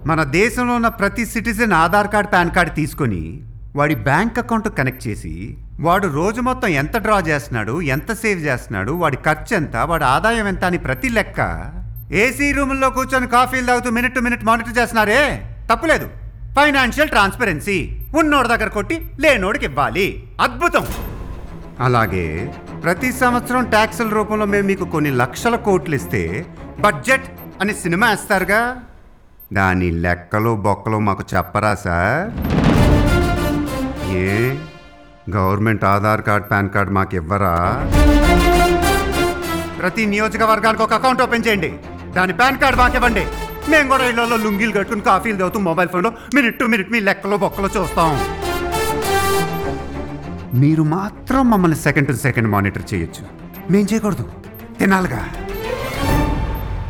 మన దేశంలో ఉన్న ప్రతి citizen Aadhaar card PAN card తీసుకొని వాడి బ్యాంక్ అకౌంట్ కనెక్ట్ చేసి వాడు రోజు మొత్తం ఎంత డ్రా చేస్తున్నాడు ఎంత సేవ్ చేస్తున్నాడు వాడి ఖర్చు ఎంత వాడి ఆదాయం ఎంత అని ప్రతి లెక్క ఏసీ రూముల్లో కూర్చొని కాఫీలు తాగుతూ మినిట్ టు మినిట్ మానిటర్ చేస్తున్నారే తప్పులేదు ఫైనాన్షియల్ ట్రాన్స్పరెన్సీ ఉన్నోడి దగ్గర కొట్టి లేనోడికి ఇవ్వాలి అద్భుతం అలాగే ప్రతి సంవత్సరం ట్యాక్సుల రూపంలో మేము మీకు కొన్ని లక్షల కోట్లు ఇస్తే బడ్జెట్ అని సినిమా వేస్తారుగా దాని లెక్కలు బొక్కలు మాకు చెప్పరా సార్ ఏ government Aadhaar card PAN card మాకు ఇవ్వరా ప్రతి నియోజకవర్గానికి ఒక అకౌంట్ ఓపెన్ చేయండి దాని పాన్ కార్డ్ మాకు ఇవ్వండి మేము కూడా ఇళ్ళలో లుంగీలు కట్టుకుని కాఫీలు తాగుతూ మొబైల్ ఫోన్లో మినిట్ టు మినిట్ మీ లెక్కలు బొక్కలు చూస్తాం మీరు మాత్రం మమ్మల్ని సెకండ్ టు సెకండ్ మానిటర్ చేయొచ్చు మేం చేయకూడదు తినాలిగా